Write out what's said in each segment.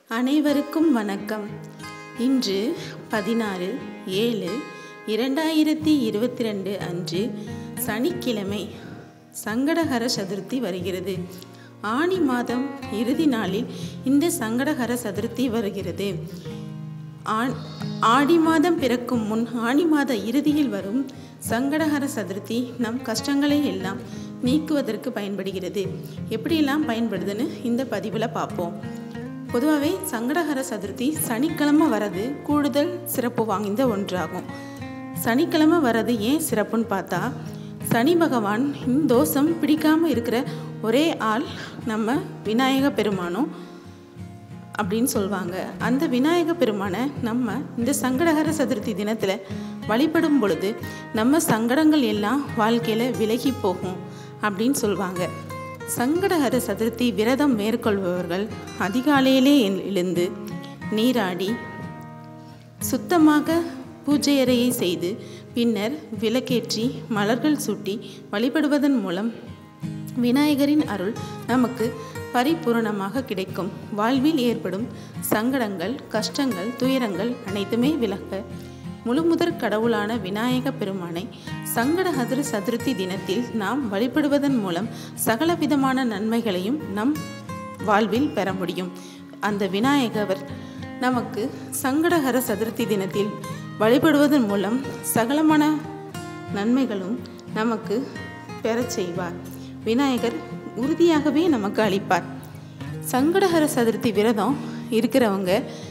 அனைவருக்கும் வணக்கம் இன்று பதினாறு ஏழு இரண்டாயிரத்தி இருபத்தி ரெண்டு அன்று சனிக்கிழமை சங்கடஹர சதுர்த்தி வருகிறது ஆனி மாதம் இறுதி நாளில் இந்த சங்கடஹர சதுர்த்தி வருகிறது ஆண் ஆடி மாதம் பிறக்கும் முன் ஆனி மாத இறுதியில் வரும் சங்கடஹர சதுர்த்தி நம் கஷ்டங்களை எல்லாம் நீக்குவதற்கு பயன்படுகிறது எப்படியெல்லாம் பயன்படுதுன்னு இந்த பதிவில் பார்ப்போம் பொதுவாகவே சங்கடஹர சதுர்த்தி சனிக்கிழமை வரது கூடுதல் சிறப்பு வாய்ந்த ஒன்றாகும் சனிக்கிழமை வரது ஏன் சிறப்புன்னு பார்த்தா சனி பகவான் இந்த தோஷம் பிடிக்காமல் இருக்கிற ஒரே ஆள் நம்ம விநாயக பெருமானும் அப்படின்னு சொல்லுவாங்க அந்த விநாயக பெருமானை நம்ம இந்த சங்கடஹர சதுர்த்தி தினத்தில் வழிபடும் பொழுது நம்ம சங்கடங்கள் எல்லாம் வாழ்க்கையில் விலகி போகும் அப்படின்னு சொல்லுவாங்க சங்கடஹர சதுர்த்தி விரதம் மேற்கொள்பவர்கள் அதிகாலையிலே எழுந்து நீராடி சுத்தமாக பூஜை அறையை செய்து பின்னர் விளக்கேற்றி மலர்கள் சூட்டி வழிபடுவதன் மூலம் விநாயகரின் அருள் நமக்கு பரிபூரணமாக கிடைக்கும் வாழ்வில் ஏற்படும் சங்கடங்கள் கஷ்டங்கள் துயரங்கள் அனைத்துமே விலக முழுமுதற் கடவுளான விநாயக பெருமானை சங்கடஹர சதுர்த்தி தினத்தில் நாம் வழிபடுவதன் மூலம் சகலவிதமான நன்மைகளையும் நம் வாழ்வில் பெற முடியும் அந்த விநாயகர் நமக்கு சங்கடஹர சதுர்த்தி தினத்தில் வழிபடுவதன் மூலம் சகலமான நன்மைகளும் நமக்கு பெறச் செய்வார் விநாயகர் உறுதியாகவே நமக்கு அளிப்பார் சங்கடஹர சதுர்த்தி விரதம் இருக்கிறவங்க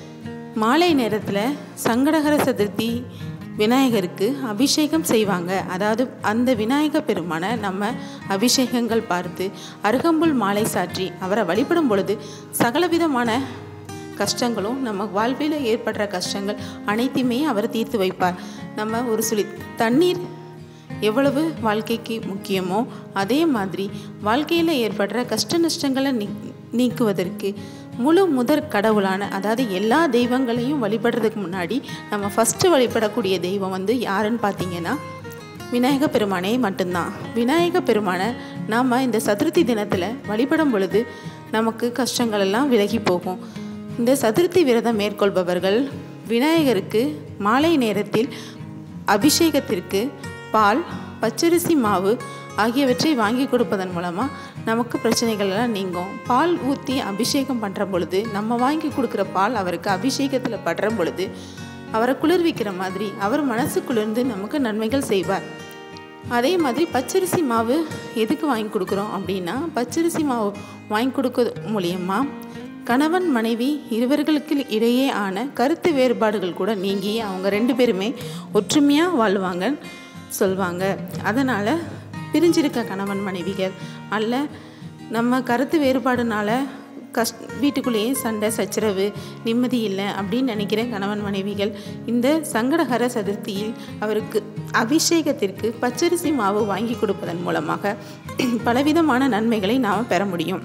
மாலை நேரத்தில் சங்கடஹர சதுர்த்தி விநாயகருக்கு அபிஷேகம் செய்வாங்க அதாவது அந்த விநாயக பெருமானை நம்ம அபிஷேகங்கள் பார்த்து அருகம்புல் மாலை சாற்றி அவரை வழிபடும் பொழுது சகலவிதமான கஷ்டங்களும் நம்ம வாழ்வில் ஏற்படுற கஷ்டங்கள் அனைத்தையுமே அவர் தீர்த்து வைப்பார் நம்ம ஒரு சுழி தண்ணீர் எவ்வளவு வாழ்க்கைக்கு முக்கியமோ அதே மாதிரி வாழ்க்கையில் ஏற்படுற கஷ்ட நஷ்டங்களை நீ நீக்குவதற்கு முழு முதற் கடவுளான அதாவது எல்லா தெய்வங்களையும் வழிபடுறதுக்கு முன்னாடி நம்ம ஃபஸ்ட்டு வழிபடக்கூடிய தெய்வம் வந்து யாருன்னு பார்த்தீங்கன்னா விநாயக பெருமானே மட்டும்தான் விநாயக பெருமானை நாம் இந்த சதுர்த்தி தினத்தில் வழிபடும் பொழுது நமக்கு கஷ்டங்கள் எல்லாம் விலகி போகும் இந்த சதுர்த்தி விரதம் மேற்கொள்பவர்கள் விநாயகருக்கு மாலை நேரத்தில் அபிஷேகத்திற்கு பால் பச்சரிசி மாவு ஆகியவற்றை வாங்கி கொடுப்பதன் மூலமாக நமக்கு பிரச்சனைகள் எல்லாம் நீங்கும் பால் ஊற்றி அபிஷேகம் பண்ணுற பொழுது நம்ம வாங்கி கொடுக்குற பால் அவருக்கு அபிஷேகத்தில் படுற பொழுது அவரை குளிர்விக்கிற மாதிரி அவர் மனசு குளிர்ந்து நமக்கு நன்மைகள் செய்வார் அதே மாதிரி பச்சரிசி மாவு எதுக்கு வாங்கி கொடுக்குறோம் அப்படின்னா பச்சரிசி மாவு வாங்கி கொடுக்க மூலியமாக கணவன் மனைவி இருவர்களுக்கு இடையே ஆன கருத்து வேறுபாடுகள் கூட நீங்கி அவங்க ரெண்டு பேருமே ஒற்றுமையாக வாழ்வாங்க சொல்வாங்க அதனால் பிரிஞ்சிருக்க கணவன் மனைவிகள் அல்ல நம்ம கருத்து வேறுபாடுனால கஷ் வீட்டுக்குள்ளேயே சண்டை சச்சரவு நிம்மதி இல்லை அப்படின்னு நினைக்கிற கணவன் மனைவிகள் இந்த சங்கடஹர சதுர்த்தியில் அவருக்கு அபிஷேகத்திற்கு பச்சரிசி மாவு வாங்கி கொடுப்பதன் மூலமாக பலவிதமான நன்மைகளை நாம் பெற முடியும்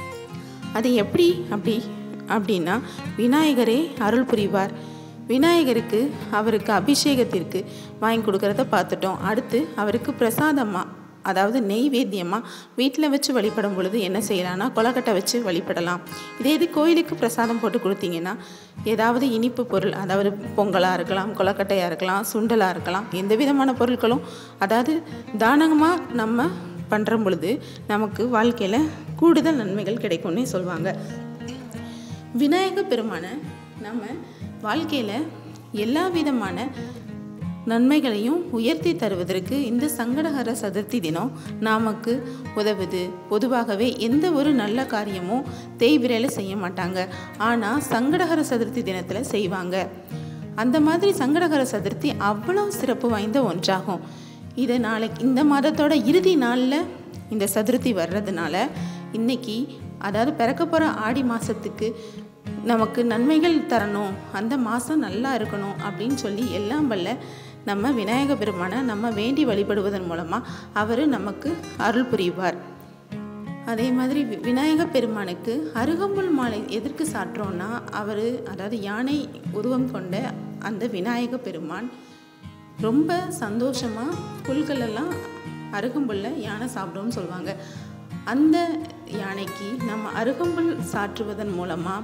அது எப்படி அப்படி அப்படின்னா விநாயகரே அருள் புரிவார் விநாயகருக்கு அவருக்கு அபிஷேகத்திற்கு வாங்கி கொடுக்கறத பார்த்துட்டோம் அடுத்து அவருக்கு பிரசாதமாக அதாவது நெய்வேத்தியமாக வீட்டில் வச்சு வழிபடும் பொழுது என்ன செய்யலாம்னா கொலக்கட்டை வச்சு வழிபடலாம் இதே இது கோயிலுக்கு பிரசாதம் போட்டு கொடுத்தீங்கன்னா ஏதாவது இனிப்பு பொருள் அதாவது பொங்கலாக இருக்கலாம் கொலக்கட்டையாக இருக்கலாம் சுண்டலாக இருக்கலாம் எந்த விதமான பொருட்களும் அதாவது தானமாக நம்ம பண்ணுற பொழுது நமக்கு வாழ்க்கையில் கூடுதல் நன்மைகள் கிடைக்கும்னே சொல்லுவாங்க விநாயக பெருமானை நம்ம வாழ்க்கையில் எல்லா விதமான நன்மைகளையும் உயர்த்தி தருவதற்கு இந்த சங்கடஹர சதுர்த்தி தினம் நமக்கு உதவுது பொதுவாகவே எந்த ஒரு நல்ல காரியமும் தேய்விரையில் செய்ய மாட்டாங்க ஆனால் சங்கடஹர சதுர்த்தி தினத்தில் செய்வாங்க அந்த மாதிரி சங்கடஹர சதுர்த்தி அவ்வளோ சிறப்பு வாய்ந்த ஒன்றாகும் இதை நாளைக்கு இந்த மாதத்தோட இறுதி நாளில் இந்த சதுர்த்தி வர்றதுனால இன்னைக்கு அதாவது பிறக்க போகிற ஆடி மாதத்துக்கு நமக்கு நன்மைகள் தரணும் அந்த மாதம் நல்லா இருக்கணும் அப்படின்னு சொல்லி எல்லாம் வல்ல நம்ம விநாயக பெருமானை நம்ம வேண்டி வழிபடுவதன் மூலமாக அவர் நமக்கு அருள் புரிவார் அதே மாதிரி விநாயக பெருமானுக்கு அருகம்புல் மாலை எதற்கு சாட்டுறோன்னா அவர் அதாவது யானை உருவம் கொண்ட அந்த விநாயக பெருமான் ரொம்ப சந்தோஷமாக புல்களெல்லாம் அருகம்புல்ல யானை சாப்பிடும்னு சொல்லுவாங்க அந்த யானைக்கு நம்ம அருகம்புல் சாற்றுவதன் மூலமாக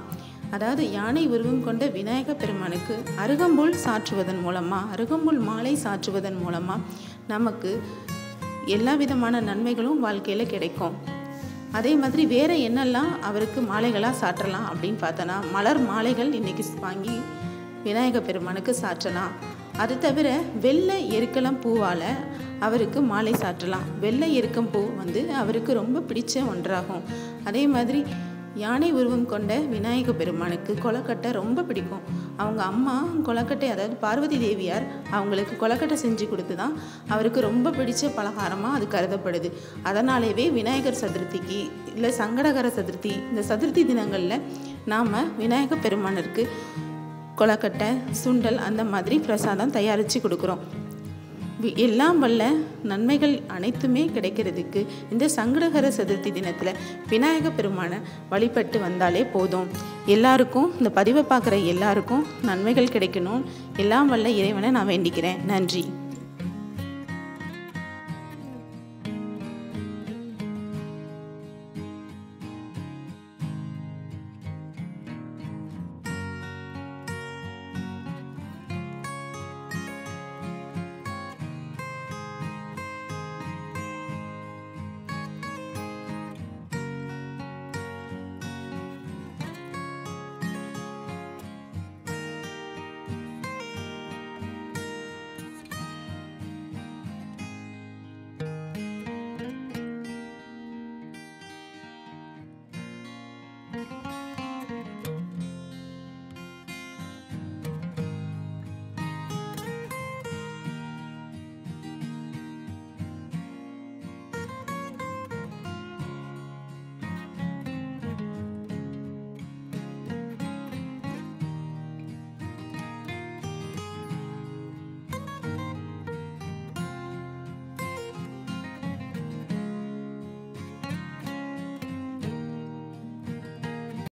அதாவது யானை உருவம் கொண்ட விநாயக பெருமானுக்கு அருகம்புல் சாற்றுவதன் மூலமாக அருகம்புல் மாலை சாற்றுவதன் மூலமாக நமக்கு எல்லா விதமான நன்மைகளும் வாழ்க்கையில் கிடைக்கும் அதே மாதிரி வேறு என்னெல்லாம் அவருக்கு மாலைகளாக சாற்றலாம் அப்படின்னு பார்த்தோன்னா மலர் மாலைகள் இன்றைக்கி வாங்கி விநாயக பெருமானுக்கு சாற்றலாம் அது தவிர வெள்ளை எருக்கலம் பூவால் அவருக்கு மாலை சாற்றலாம் வெள்ளை எருக்கம் பூ வந்து அவருக்கு ரொம்ப பிடிச்ச ஒன்றாகும் அதே மாதிரி யானை உருவம் கொண்ட விநாயக பெருமானுக்கு கொலக்கட்டை ரொம்ப பிடிக்கும் அவங்க அம்மா கொலக்கட்டை அதாவது பார்வதி தேவியார் அவங்களுக்கு கொலக்கட்டை செஞ்சு கொடுத்து தான் அவருக்கு ரொம்ப பிடிச்ச பலகாரமாக அது கருதப்படுது அதனாலேவே விநாயகர் சதுர்த்திக்கு இல்லை சங்கடகர சதுர்த்தி இந்த சதுர்த்தி தினங்களில் நாம் விநாயக பெருமானருக்கு கொலக்கட்டை சுண்டல் அந்த மாதிரி பிரசாதம் தயாரித்து கொடுக்குறோம் எல்லாம் வல்ல நன்மைகள் அனைத்துமே கிடைக்கிறதுக்கு இந்த சங்கடகர சதுர்த்தி தினத்தில் விநாயக பெருமானை வழிபட்டு வந்தாலே போதும் எல்லாருக்கும் இந்த பதிவை பார்க்குற எல்லாருக்கும் நன்மைகள் கிடைக்கணும் எல்லாம் வல்ல இறைவனை நான் வேண்டிக்கிறேன் நன்றி